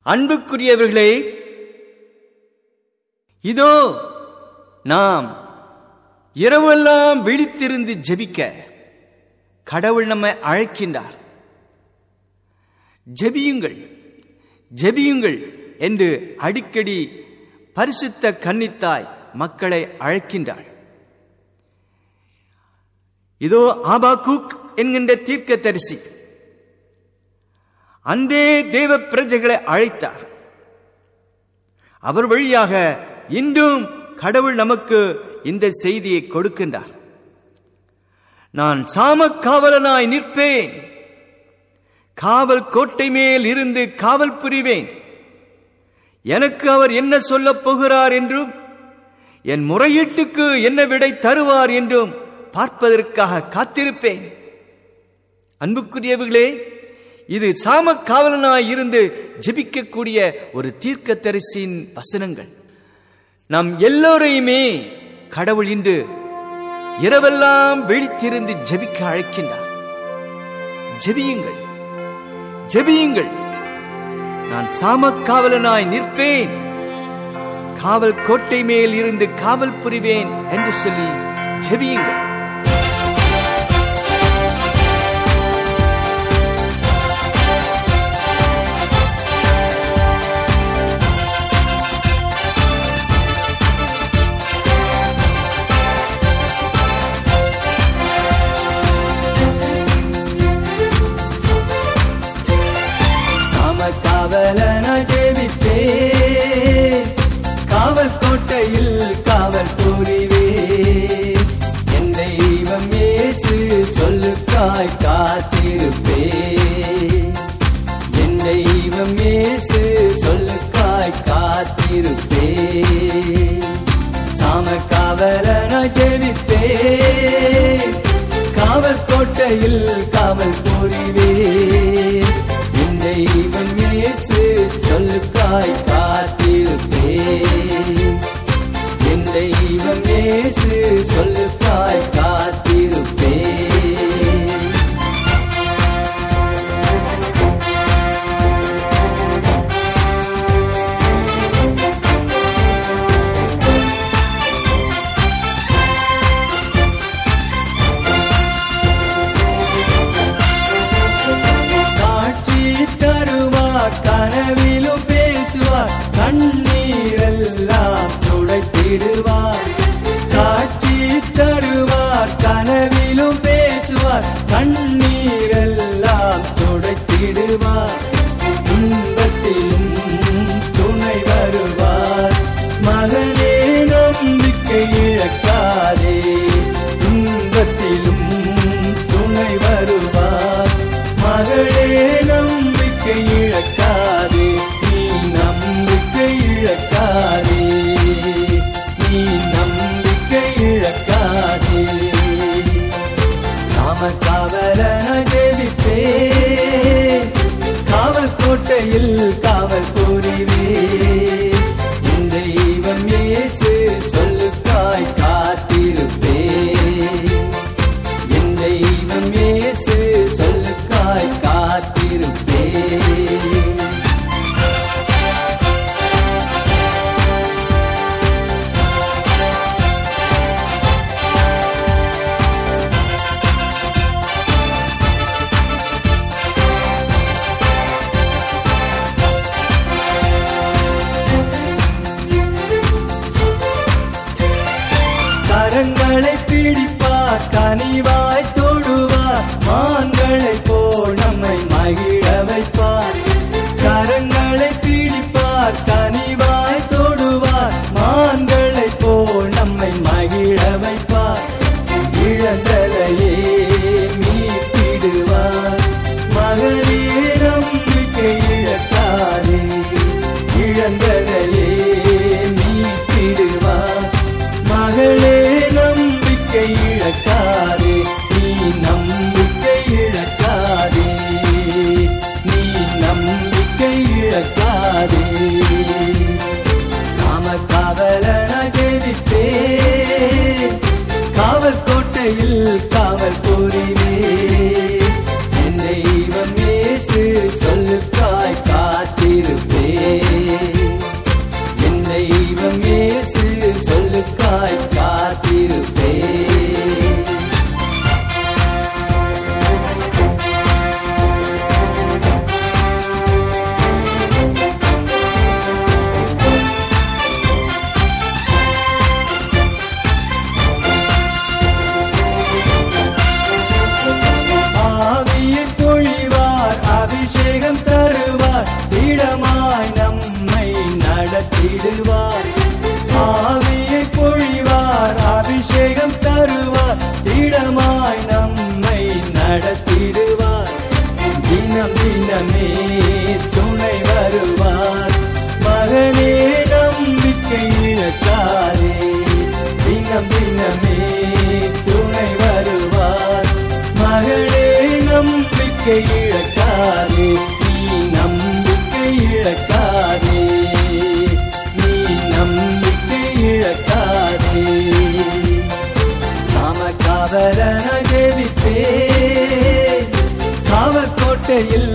அன்புக்குரியவர்களே இதோ நாம் இரவெல்லாம் விழித்திருந்து ஜெபிக்க கடவுள் நம்மை அழைக்கின்றார் ஜெபியுங்கள் ஜெபியுங்கள் என்று அடிக்கடி பரிசுத்த கன்னித்தாய் மக்களை அழைக்கின்றாள் இதோ ஆபாகூக் என்கின்ற தீர்க்க தரிசி அன்றே தேவ பிரஜைகளை அழைத்தார் அவர் வழியாக இன்றும் கடவுள் நமக்கு இந்த செய்தியை கொடுக்கின்றார் நான் சாமக்காவலனாய் நிற்பேன் காவல் கோட்டை மேல் இருந்து காவல் புரிவேன் எனக்கு அவர் என்ன சொல்லப் போகிறார் என்றும் என் முறையீட்டுக்கு என்ன விடை தருவார் என்றும் பார்ப்பதற்காக காத்திருப்பேன் அன்புக்குரியவர்களே இது சாம காவலனாய் இருந்து ஜெபிக்கக்கூடிய ஒரு தீர்க்க தரிசியின் வசனங்கள் நம் எல்லோரையுமே கடவுள் இன்று இரவெல்லாம் விழித்திருந்து ஜெபிக்க அழைக்கின்றார் ஜெபியுங்கள் ஜெபியுங்கள் நான் சாமக்காவலனாய் நிற்பேன் காவல் கோட்டை மேல் இருந்து காவல் புரிவேன் என்று சொல்லி ஜெபியுங்கள் காவலனாய் ஜெபிப்பே காவல் கோட்டையில் காவல் புரிவே என் தெய்வம் இயேசு சொல்லுக்காய் காத்திருப்பே என் தெய்வம் இயேசு சொல்லுக்காய் காத்திருப்பே சாம காவலனாய் ஜெபிப்பே காவல் கோட்டையில் காவல் புரிவே என் தெய்வம் இயேசு சொல்லுக்காய் காத்திருப்பே என் தெய்வம் இயேசு சொல்லுக்காய் காத்திருப்பே காட்சி தருவார் கனவிலும் பேசுவார் கண்ணீரெல்லாம் துடைத்திடுவார் காட்சி தருவார் கனவிலும் பேசுவார் கண்ணீரெல்லாம் துடைத்திடுவார் துன்பத்திலும் துணை வருவார் மகனே நம்பிக்கை இழக்காதே துன்பத்திலும் துணை வருவார் மகளே நம்பிக்கை இழக்காதே நீ நம்பிக்கை இழக்காதே நீ நம்பிக்கை இழக்காதே நாம காவலன ஜெபிப்பே காவல் கோட்டையில் காவல் புரிவே என் தெய்வம் இயேசு சொல்லுக்காய் காத்திருப்பே என் தெய்வம் இயேசு சொல்லுக்காய் காத்திருப்பே கரங்களை பிடிப்பார் கனிவாய் தொடுவார் மான்களை போல் நம்மை மகிழ வைப்பார் கரங்களை பிடிப்பார் கனிவாய் தொடுவார் மான்களை போல் நம்மை மகிழ வைப்பார் இழந்ததையே மீட்டிடுவார் மகளே நம்பிக்கை இழக்காதே இழந்ததையே மீட்டிடுவார் மகளே நம்பிக்கை இழக்காதே நீ நம்பிக்கை இழக்காதே நீ நம்பிக்கை இழக்காதே சாம காவலன ஜெபிப்பே காவல் கோட்டையில் காவல் புரிவே என் தெய்வம் இயேசு சொல்லுக்காய் காத்திருப்பே நடத்திடுவார் ஆவியை பொழிவார் அபிஷேகம் தருவார் திடமாய் நம்மை நடத்திடுவார் தினம் தினமே துணை வருவார் மகனே நம்பிக்கை இழக்காதே தினம் தினமே துணை வருவார் மகளே நம்பிக்கை இழக்காதே நீ நம்பிக்கை இழக்காதே நீ நம்பிக்கை இழக்காதே சாம காவலன ஜெபிப்பே காவற்கோட்டையில்